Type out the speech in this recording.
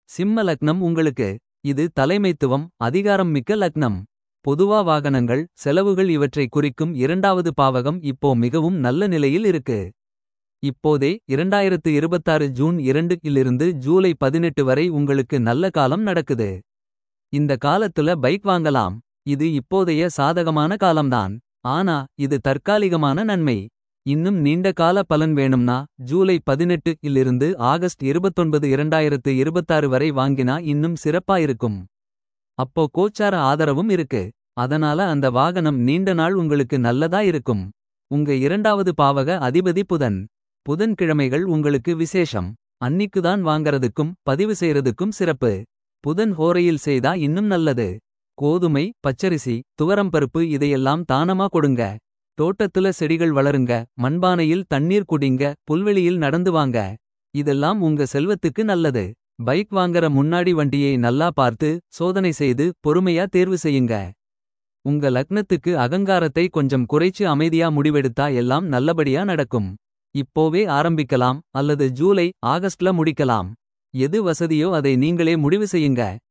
சிம்ம லக்னம் உங்களுக்கு இது தலைமைத்துவம் அதிகாரம் மிக்க லக்னம் பொதுவா வாகனங்கள் செலவுகள் இவற்றை குறிக்கும் இரண்டாவது பாவகம் இப்போ மிகவும் நல்ல நிலையில் இருக்கு இப்போதே 2026 ஜூன் 2 இலிருந்து ஜூலை 18 வரை உங்களுக்கு நல்ல காலம் நடக்குது இந்த காலத்துல பைக் வாங்கலாம் இது இப்போதைய சாதகமான காலம்தான் ஆனா இது தற்காலிகமான நன்மை இன்னும் நீண்ட கால பலன் வேணும்னா ஜூலை 18 இலிருந்து ஆகஸ்ட் 29 2026 வரை வாங்கினா இன்னும் சிறப்பா இருக்கும் அப்போ கோச்சார ஆதரவும் இருக்கு அதனால அந்த வாகனம் நீண்ட நாள் உங்களுக்கு நல்லதா இருக்கும் உங்க இரண்டாவது பாவக அதிபதி புதன் புதன்கிழமைகள் உங்களுக்கு விசேஷம் அன்னிக்குதான் வாங்கறதுக்கும் பதிவு செய்யறதுக்கும் சிறப்பு புதன் ஹோரையில் செய்தா இன்னும் நல்லது கோதுமை பச்சரிசி துவரம்பருப்பு இதையெல்லாம் தானமா கொடுங்க தோட்டத்துல செடிகள் வளருங்க மண்பானையில் தண்ணீர் குடிங்க புல்வெளியில் நடந்து வாங்க இதெல்லாம் உங்க செல்வத்துக்கு நல்லது பைக் வாங்கற முன்னாடி வண்டியை நல்லா பார்த்து சோதனை செய்து பொறுமையா தேர்வு செய்யுங்க உங்க லக்னத்துக்கு அகங்காரத்தை கொஞ்சம் குறைச்சு அமைதியா முடிவெடுத்தா எல்லாம் நல்லபடியா நடக்கும் இப்போவே ஆரம்பிக்கலாம் அல்லது ஜூலை ஆகஸ்ட்ல முடிக்கலாம் எது வசதியோ அதை நீங்களே முடிவு செய்யுங்க